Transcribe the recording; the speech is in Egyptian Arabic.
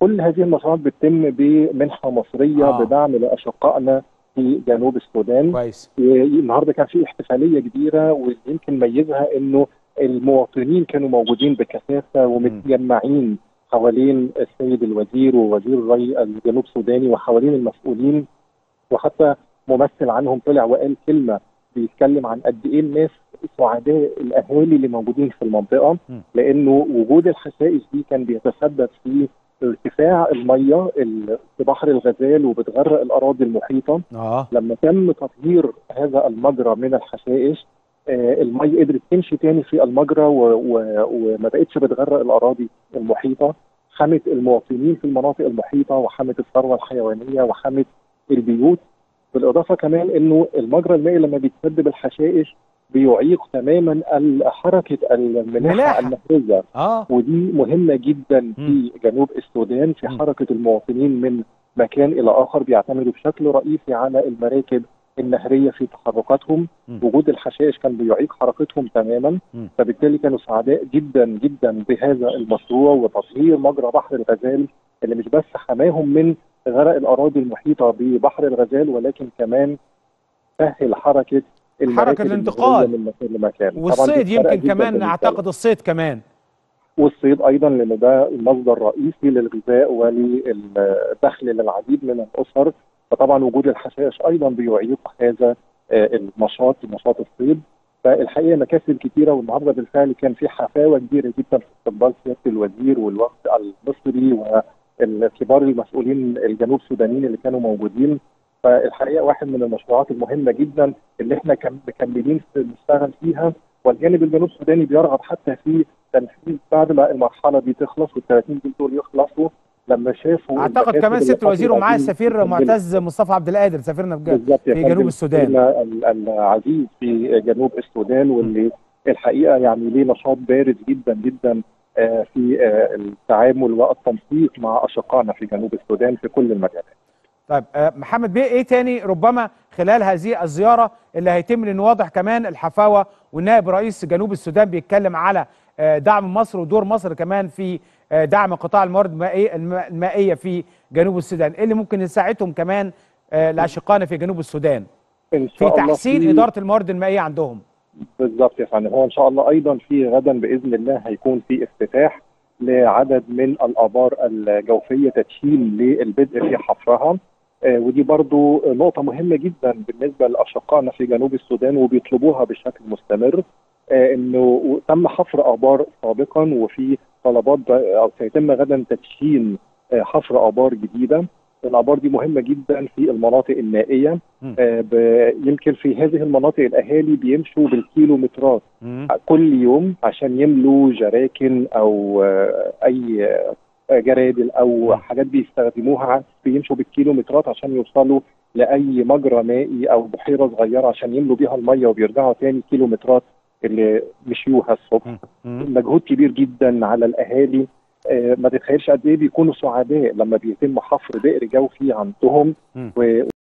كل هذه المشروعات بتتم بمنحه مصريه آه. آه. بدعم لاشقائنا في جنوب السودان كويس النهارده كان في احتفاليه كبيره ويمكن ميزها انه المواطنين كانوا موجودين بكثافه ومتجمعين حوالين السيد الوزير ووزير الري الجنوب السوداني وحوالين المسؤولين وحتى ممثل عنهم طلع وقال كلمه بيتكلم عن قد ايه الناس سعداء الاهالي اللي موجودين في المنطقه م. لانه وجود الحشائش دي كان بيتسبب في ارتفاع الميه ال- في بحر الغزال وبتغرق الاراضي المحيطه اه لما تم تطهير هذا المجرى من الحشائش آه، المي قدرت تمشي تاني في المجرى و- و- وما بقتش بتغرق الاراضي المحيطه حمت المواطنين في المناطق المحيطه وحمت الثروه الحيوانيه وحمت البيوت بالاضافه كمان انه المجرى المائي لما بيتسد بالحشائش بيعيق تماما ال- حركه الملاحه ملاحة. النهريه اه ودي مهمه جدا في جنوب السودان في مم. حركه المواطنين من مكان الى اخر بيعتمدوا بشكل رئيسي على المراكب النهريه في تحركاتهم مم. وجود الحشائش كان بيعيق حركتهم تماما مم. فبالتالي كانوا سعداء جدا جدا بهذا المشروع وتطهير مجرى بحر الغزال اللي مش بس حماهم من غرق الاراضي المحيطه ببحر الغزال ولكن كمان سهل حركه المراكب الانتقال. النهرية من مكان لمكان طبعاً دي والصيد فرقة يمكن جداً كمان بالنسبة اعتقد الصيد كمان والصيد ايضا لان ده مصدر رئيسي للغذاء وللدخل للعديد من الاسر فطبعا وجود الحشائش ايضا بيعيق هذا آه، النشاط نشاط الصيد فالحقيقه مكاسب كثيره والنهارده بالفعل كان في حفاوه كبيره جدا في استقبال سياده الوزير والوفد المصري والكبار المسؤولين الجنوب السودانيين اللي كانوا موجودين فالحقيقه واحد من المشروعات المهمه جدا اللي احنا كم- مكملين في- نشتغل فيها والجانب الجنوب السوداني بيرغب حتى في تنفيذ بعد ما المرحله دي تخلص وال 30 دين دول يخلصوا لما شافوا اعتقد المكاسب كمان اللي ست الوزير حصلت ومعاه دي السفير تكمل. معتز مصطفى عبد القادر سفيرنا في بالظبط يا في فندم. جنوب السودان. سيدنا ال- العزيز في جنوب السودان واللي الحقيقه يعني ليه نشاط بارز جدا جدا آه، في آه، التعامل والتنسيق مع اشقائنا في جنوب السودان في كل المجالات. طيب آه، محمد بيه ايه تاني ربما خلال هذه الزياره اللي هيتم لان واضح كمان الحفاوه والنائب رئيس جنوب السودان بيتكلم على آه، دعم مصر ودور مصر كمان في آه، دعم قطاع الموارد المائيه الم- المائيه في جنوب السودان ايه اللي ممكن يساعدهم كمان آه، لاشقائنا في جنوب السودان ان في شاء الله تحسين في- اداره الموارد المائيه عندهم بالظبط يا فندم هو ان شاء الله ايضا في غدا باذن الله هيكون في افتتاح لعدد من الابار الجوفيه تدشين للبدء في حفرها آه، ودي برضو نقطة مهمة جدا بالنسبة لأشقائنا في جنوب السودان وبيطلبوها بشكل مستمر آه، انه تم حفر ابار سابقا وفي طلبات ب- او سيتم غدا تدشين آه، حفر ابار جديده الابار دي مهمه جدا في المناطق النائيه مم. آه، ب- يمكن في هذه المناطق الاهالي بيمشوا بالكيلومترات كل يوم عشان يملوا جراكن او آه، اي آه، جرادل او م. حاجات بيستخدموها بيمشوا بالكيلومترات عشان يوصلوا لاي مجرى مائي او بحيره صغيره عشان يملوا بيها الميه وبيرجعوا تاني كيلومترات اللي مشيوها الصبح مجهود كبير جدا على الاهالي آه، ما تتخيلش قد ايه بيكونوا سعداء لما بيتم حفر بئر جوفي عندهم مم. و-